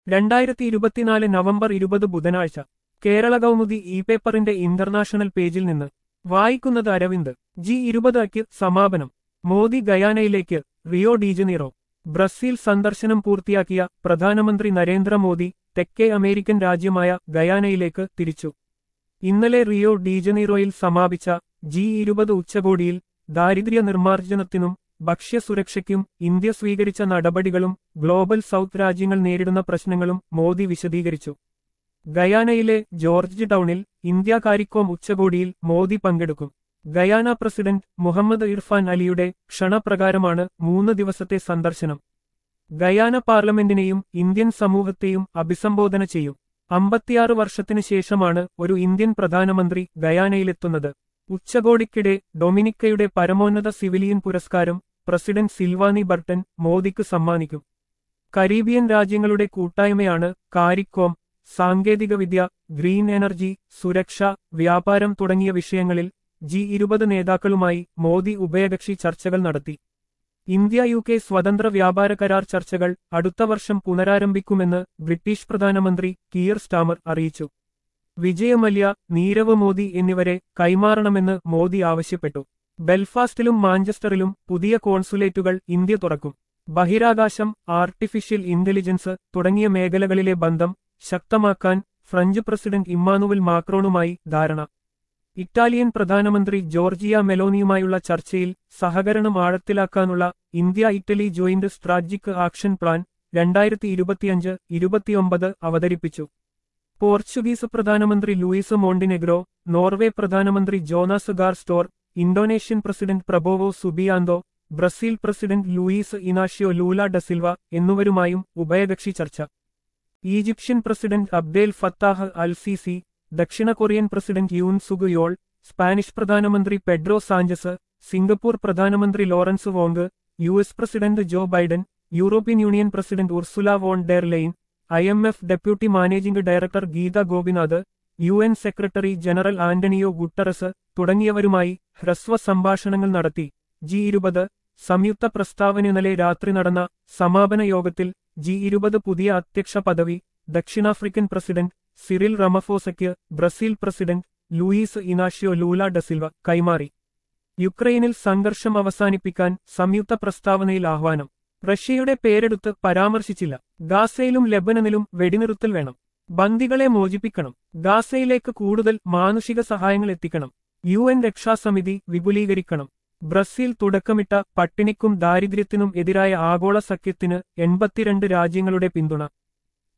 രണ്ടായിരത്തി ഇരുപത്തിനാല് നവംബർ ഇരുപത് ബുധനാഴ്ച കേരള കൗമുദി ഇ പേപ്പറിന്റെ ഇന്റർനാഷണൽ പേജിൽ നിന്ന് വായിക്കുന്നത് അരവിന്ദ് ജി ഇരുപതയ്ക്ക് സമാപനം മോദി ഗയാനയിലേക്ക് റിയോ ഡീജനീറോ ബ്രസീൽ സന്ദർശനം പൂർത്തിയാക്കിയ പ്രധാനമന്ത്രി നരേന്ദ്രമോദി തെക്കേ അമേരിക്കൻ രാജ്യമായ ഗയാനയിലേക്ക് തിരിച്ചു ഇന്നലെ റിയോ ഡീജനീറോയിൽ സമാപിച്ച ജി ഇരുപത് ഉച്ചകോടിയിൽ ദാരിദ്ര്യ നിർമ്മാർജ്ജനത്തിനും ഭക്ഷ്യസുരക്ഷയ്ക്കും ഇന്ത്യ സ്വീകരിച്ച നടപടികളും ഗ്ലോബൽ സൗത്ത് രാജ്യങ്ങൾ നേരിടുന്ന പ്രശ്നങ്ങളും മോദി വിശദീകരിച്ചു ഗയാനയിലെ ജോർജ് ടൗണിൽ ഇന്ത്യ കാരിക്കോം ഉച്ചകോടിയിൽ മോദി പങ്കെടുക്കും ഗയാന പ്രസിഡന്റ് മുഹമ്മദ് ഇർഫാൻ അലിയുടെ ക്ഷണപ്രകാരമാണ് മൂന്ന് ദിവസത്തെ സന്ദർശനം ഗയാന പാർലമെന്റിനെയും ഇന്ത്യൻ സമൂഹത്തെയും അഭിസംബോധന ചെയ്യും അമ്പത്തിയാറ് വർഷത്തിനു ശേഷമാണ് ഒരു ഇന്ത്യൻ പ്രധാനമന്ത്രി ഗയാനയിലെത്തുന്നത് ഉച്ചകോടിക്കിടെ ഡൊമിനിക്കയുടെ പരമോന്നത സിവിലിയൻ പുരസ്കാരം പ്രസിഡന്റ് സിൽവാനി ബർട്ടൻ മോദിക്ക് സമ്മാനിക്കും കരീബിയൻ രാജ്യങ്ങളുടെ കൂട്ടായ്മയാണ് കാരിക്കോം സാങ്കേതികവിദ്യ ഗ്രീൻ എനർജി സുരക്ഷ വ്യാപാരം തുടങ്ങിയ വിഷയങ്ങളിൽ ജി ഇരുപത് നേതാക്കളുമായി മോദി ഉഭയകക്ഷി ചർച്ചകൾ നടത്തി ഇന്ത്യ യു കെ സ്വതന്ത്ര വ്യാപാര കരാർ ചർച്ചകൾ അടുത്ത വർഷം പുനരാരംഭിക്കുമെന്ന് ബ്രിട്ടീഷ് പ്രധാനമന്ത്രി കിയർ സ്റ്റാമർ അറിയിച്ചു വിജയമല്യ നീരവ് മോദി എന്നിവരെ കൈമാറണമെന്ന് മോദി ആവശ്യപ്പെട്ടു ബെൽഫാസ്റ്റിലും മാഞ്ചസ്റ്ററിലും പുതിയ കോൺസുലേറ്റുകൾ ഇന്ത്യ തുറക്കും ബഹിരാകാശം ആർട്ടിഫിഷ്യൽ ഇന്റലിജൻസ് തുടങ്ങിയ മേഖലകളിലെ ബന്ധം ശക്തമാക്കാൻ ഫ്രഞ്ച് പ്രസിഡന്റ് ഇമ്മാനുവൽ മാക്രോണുമായി ധാരണ ഇറ്റാലിയൻ പ്രധാനമന്ത്രി ജോർജിയ മെലോനിയുമായുള്ള ചർച്ചയിൽ സഹകരണം ആഴത്തിലാക്കാനുള്ള India Italy joint strategic action plan രണ്ടായിരത്തി ഇരുപത്തിയഞ്ച് ഇരുപത്തിയൊമ്പത് അവതരിപ്പിച്ചു പോർച്ചുഗീസ് പ്രധാനമന്ത്രി ലൂയിസ് മോണ്ടിനെഗ്രോ നോർവേ പ്രധാനമന്ത്രി Jonas Gahr Store Indonesian president Prabowo Subianto Brazil president Luiz Inacio Lula da Silva എന്നിവരുമായും ഉഭയകക്ഷി ചർച്ച Egyptian president Abdel Fattah al Sisi ദക്ഷിണ Korean president Yoon Suk Yeol Spanish പ്രധാനമന്ത്രി പെഡ്രോ സാഞ്ചസ് സിംഗപ്പൂർ പ്രധാനമന്ത്രി Lawrence Wong U S president Joe Biden European Union president Ursula von der Leyen I M F deputy managing director Gita Gopinath U N secretary general Antonio Guterres തുടങ്ങിയവരുമായി ഹ്രസ്വ സംഭാഷണങ്ങൾ നടത്തി G ഇരുപത് സംയുക്ത പ്രസ്താവന ഇന്നലെ രാത്രി നടന്ന സമാപന യോഗത്തിൽ ജി ഇരുപത് പുതിയ അധ്യക്ഷ പദവി ദക്ഷിണാഫ്രിക്കൻ പ്രസിഡന്റ് സിറിൽ റമഫോസയ്ക്ക് Brazil president Luiz Inacio Lula da Silva കൈമാറി യുക്രൈനിൽ സംഘർഷം അവസാനിപ്പിക്കാൻ സംയുക്ത പ്രസ്താവനയിൽ ആഹ്വാനം റഷ്യയുടെ പേരെടുത്ത് പരാമർശിച്ചില്ല ഗാസയിലും ലെബനനിലും വെടിനിറുത്തൽ വേണം ബന്ദികളെ മോചിപ്പിക്കണം ഗാസയിലേക്ക് കൂടുതൽ മാനുഷിക സഹായങ്ങൾ എത്തിക്കണം യു എൻ രക്ഷാസമിതി വിപുലീകരിക്കണം ബ്രസീൽ തുടക്കമിട്ട പട്ടിണിക്കും ദാരിദ്ര്യത്തിനും എതിരായ ആഗോള സഖ്യത്തിന് എൺപത്തിരണ്ട് രാജ്യങ്ങളുടെ പിന്തുണ